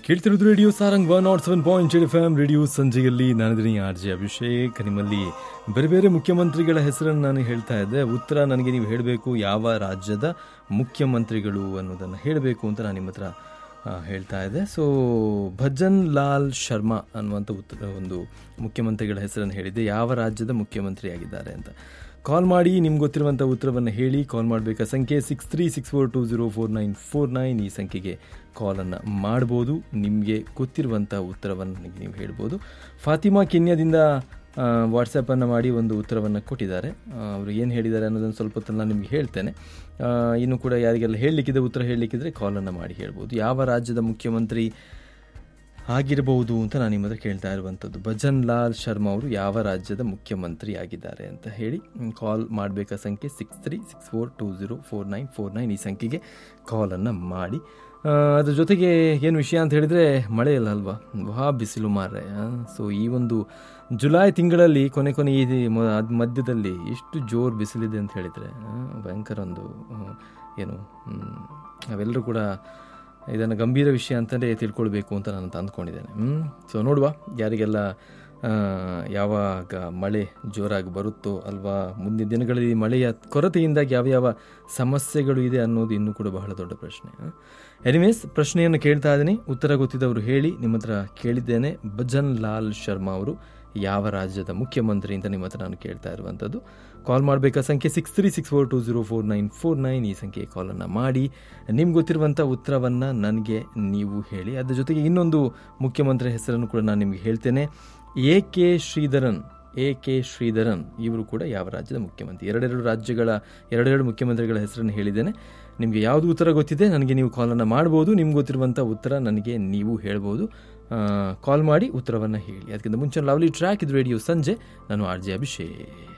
ಕೇಳ್ತಿರೋದು radio Sarang one nought seven point eight F M radio ಸಂಜೆಯಲ್ಲಿ ನಾನಿದ್ದೀನಿ ಆರ್ ಜೆ ಅಭಿಷೇಕ್ ನಿಮ್ಮಲ್ಲಿ ಬೇರೆ ಬೇರೆ ಮುಖ್ಯಮಂತ್ರಿಗಳ ಹೆಸರನ್ನು ನಾನು ಹೇಳ್ತಾ ಇದ್ದೆ ಉತ್ತರ ನನಗೆ ನೀವು ಹೇಳಬೇಕು ಯಾವ ರಾಜ್ಯದ ಮುಖ್ಯಮಂತ್ರಿಗಳು ಅನ್ನೋದನ್ನು ಹೇಳಬೇಕು ಅಂತ ನಾನು ನಿಮ್ಮ ಹತ್ರ ಆ, ಹೇಳ್ತಾ ಇದ್ದೆ ಸೊ ಭಜನ್ ಲಾಲ್ ಶರ್ಮಾ ಅನ್ನುವಂಥ ಉತ್ತರ ಒಂದು ಮುಖ್ಯಮಂತ್ರಿಗಳ ಹೆಸರನ್ನು ಹೇಳಿದ್ದೆ ಯಾವ ರಾಜ್ಯದ ಮುಖ್ಯಮಂತ್ರಿ ಆಗಿದ್ದಾರೆ ಅಂತ ಕಾಲ್ ಮಾಡಿ ನಿಮ್ಗೆ ಗೊತ್ತಿರುವಂಥ ಉತ್ತರವನ್ನು ಹೇಳಿ ಕಾಲ್ ಮಾಡಬೇಕಾ ಸಂಖ್ಯೆ six three six four two zero four nine four nine ಈ ಸಂಖ್ಯೆಗೆ ಕಾಲನ್ನು ಮಾಡ್ಬೋದು ನಿಮಗೆ ಗೊತ್ತಿರುವಂಥ ಉತ್ತರವನ್ನು ನನಗೆ ನೀವು ಹೇಳ್ಬೋದು ಫಾತಿಮಾ ಕೆನ್ಯಾದಿಂದ ವಾಟ್ಸಪ್ಪನ್ನು ಮಾಡಿ ಒಂದು ಉತ್ತರವನ್ನು ಕೊಟ್ಟಿದ್ದಾರೆ ಆ, ಅವರು ಏನು ಹೇಳಿದ್ದಾರೆ ಅನ್ನೋದನ್ನು ಸ್ವಲ್ಪ ಹೊತ್ತಲ್ಲಿ ನಾನು ನಿಮಗೆ ಹೇಳ್ತೇನೆ ಆ, ಇನ್ನು ಕೂಡ ಯಾರಿಗೆಲ್ಲ ಹೇಳಲಿಕ್ಕಿದೆ ಉತ್ತರ ಹೇಳಲಿಕ್ಕಿದ್ರೆ ಕಾಲನ್ನು ಮಾಡಿ ಹೇಳ್ಬೋದು ಯಾವ ರಾಜ್ಯದ ಮುಖ್ಯಮಂತ್ರಿ ಆಗಿರಬಹುದು ಅಂತ ನಾನು ನಿಮ್ಮ ಹತ್ರ ಕೇಳ್ತಾ ಇರುವಂಥದ್ದು ಭಜನ್ ಲಾಲ್ ಶರ್ಮಾ ಅವರು ಯಾವ ರಾಜ್ಯದ ಮುಖ್ಯಮಂತ್ರಿ ಆಗಿದ್ದಾರೆ ಅಂತ ಹೇಳಿ ಕಾಲ್ ಮಾಡಬೇಕಾ ಸಂಖ್ಯೆ six three six four two zero four nine four nine ಈ ಸಂಖ್ಯೆಗೆ ಕಾಲನ್ನು ಮಾಡಿ ಆ, ಅದ್ರ ಜೊತೆಗೆ ಏನು ವಿಷಯ ಅಂತ ಹೇಳಿದರೆ ಮಳೆ ಇಲ್ಲ ಅಲ್ವಾ ಮಹಾ ಬಿಸಿಲು ಮಾರ್ರೆ ಸೊ ಈ ಒಂದು ಜುಲೈ ತಿಂಗಳಲ್ಲಿ ಕೊನೆ ಕೊನೆ ಈ ಮ- ಅದ್ ಮಧ್ಯದಲ್ಲಿ ಎಷ್ಟು ಜೋರು ಬಿಸಿಲಿದೆ ಅಂತ ಹೇಳಿದರೆ ಭಯಂಕರ ಒಂದು ಆ, ಏನು ಹ್ಮ್, ನಾವೆಲ್ಲರೂ ಕೂಡ ಇದನ್ನು ಗಂಭೀರ ವಿಷಯ ಅಂತಲೇ ತಿಳ್ಕೊಳ್ಬೇಕು ಅಂತ ನಾನು ಅಂತ ಅಂದ್ಕೊಂಡಿದ್ದೇನೆ ಹ್ಞೂ ಸೊ ನೋಡುವ ಯಾರಿಗೆಲ್ಲ ಆ, ಯಾವಾಗ ಮಳೆ ಜೋರಾಗಿ ಬರುತ್ತೋ ಅಲ್ವಾ ಮುಂದಿನ ದಿನಗಳಲ್ಲಿ ಮಳೆಯ ಕೊರತೆಯಿಂದಾಗಿ ಯಾವ ಯಾವ ಸಮಸ್ಯೆಗಳು ಇದೆ ಅನ್ನೋದು ಇನ್ನೂ ಕೂಡ ಬಹಳ ದೊಡ್ಡ ಪ್ರಶ್ನೆ ಎನಿವೇಸ್ ಪ್ರಶ್ನೆಯನ್ನು ಕೇಳ್ತಾ ಇದ್ದೀನಿ ಉತ್ತರ ಗೊತ್ತಿದ್ದವರು ಹೇಳಿ ನಿಮ್ಮ ಹತ್ರ ಕೇಳಿದ್ದೇನೆ ಭಜನ್ ಲಾಲ್ ಶರ್ಮಾ ಅವರು ಯಾವ ರಾಜ್ಯದ ಮುಖ್ಯಮಂತ್ರಿ ಅಂತ ನಿಮ್ಮ ಹತ್ರ ನಾನು ಕೇಳ್ತಾ ಇರುವಂಥದ್ದು ಕಾಲ್ ಮಾಡಬೇಕಾ ಸಂಖ್ಯೆ six three six four two zero four nine four nine ಈ ಸಂಖ್ಯೆಗೆ ಕಾಲನ್ನು ಮಾಡಿ ನಿಮ್ಗೆ ಗೊತ್ತಿರುವಂಥ ಉತ್ತರವನ್ನು ನನಗೆ ನೀವು ಹೇಳಿ ಅದ್ರ ಜೊತೆಗೆ ಇನ್ನೊಂದು ಮುಖ್ಯಮಂತ್ರಿ ಹೆಸರನ್ನು ಕೂಡ ನಾನು ನಿಮಗೆ ಹೇಳ್ತೇನೆ A K Sreedharan A K Sreedharan ಇವರು ಕೂಡ ಯಾವ ರಾಜ್ಯದ ಮುಖ್ಯಮಂತ್ರಿ ಎರಡೆರಡು ರಾಜ್ಯಗಳ ಎರಡೆರಡು ಮುಖ್ಯಮಂತ್ರಿಗಳ ಹೆಸರನ್ನು ಹೇಳಿದ್ದೇನೆ ನಿಮಗೆ ಯಾವುದು ಉತ್ತರ ಗೊತ್ತಿದೆ ನನಗೆ ನೀವು ಕಾಲನ್ನು ಮಾಡ್ಬೋದು ನಿಮ್ಗೆ ಗೊತ್ತಿರುವಂಥ ಉತ್ತರ ನನಗೆ ನೀವು ಹೇಳ್ಬೋದು ಕಾಲ್ ಮಾಡಿ ಉತ್ತರವನ್ನು ಹೇಳಿ ಅದಕ್ಕಿಂತ ಮುಂಚೆ ಲವ್ಲಿ ಟ್ರ್ಯಾಕ್ ಇದು ರೇಡಿಯೋ ಸಂಜೆ ನಾನು ಆರ್ ಜೆ ಅಭಿಷೇಕ್